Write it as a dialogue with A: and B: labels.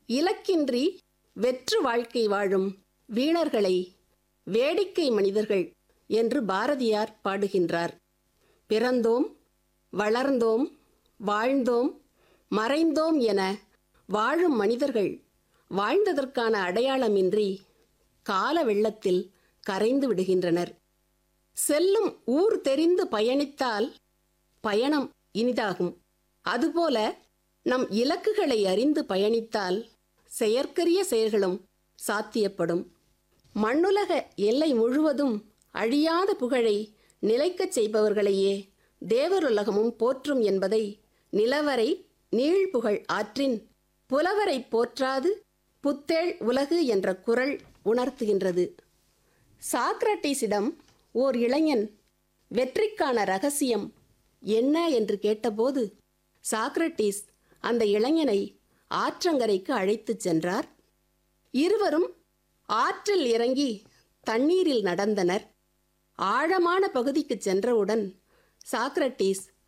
A: இலக்கின்றி வெற்று வாழ்க்கை வாழும் வீணர்களை வேடிக்கை மனிதர்கள் என்று பாரதியார் பாடுகின்றார் பிறந்தோம் வளர்ந்தோம் வாழ்ந்தோம் மறைந்தோம் என வாழும் மனிதர்கள் வாழ்ந்ததற்கான அடையாளமின்றி கால வெள்ளத்தில் கரைந்து விடுகின்றனர் செல்லும் ஊர் தெரிந்து பயணித்தால் பயணம் இனிதாகும் அதுபோல நம் இலக்குகளை அறிந்து பயணித்தால் செயற்கரிய செயல்களும் சாத்தியப்படும் மண்ணுலக எல்லை முழுவதும் அழியாத புகழை நிலைக்கச் செய்பவர்களையே தேவருலகமும் போற்றும் என்பதை நிலவரை நீழ்புகழ் ஆற்றின் புலவரை போற்றாது புத்தேள் உலகு என்ற குரல் உணர்த்துகின்றது சாக்ரட்டிஸிடம் ஓர் இளைஞன் வெற்றிக்கான ரகசியம் என்ன என்று கேட்டபோது சாக்ரட்டிஸ் அந்த இளைஞனை ஆற்றங்கரைக்கு அழைத்துச் சென்றார் இருவரும் ஆற்றில் இறங்கி தண்ணீரில் நடந்தனர் ஆழமான பகுதிக்கு சென்றவுடன் சாக்ரட்டிஸ்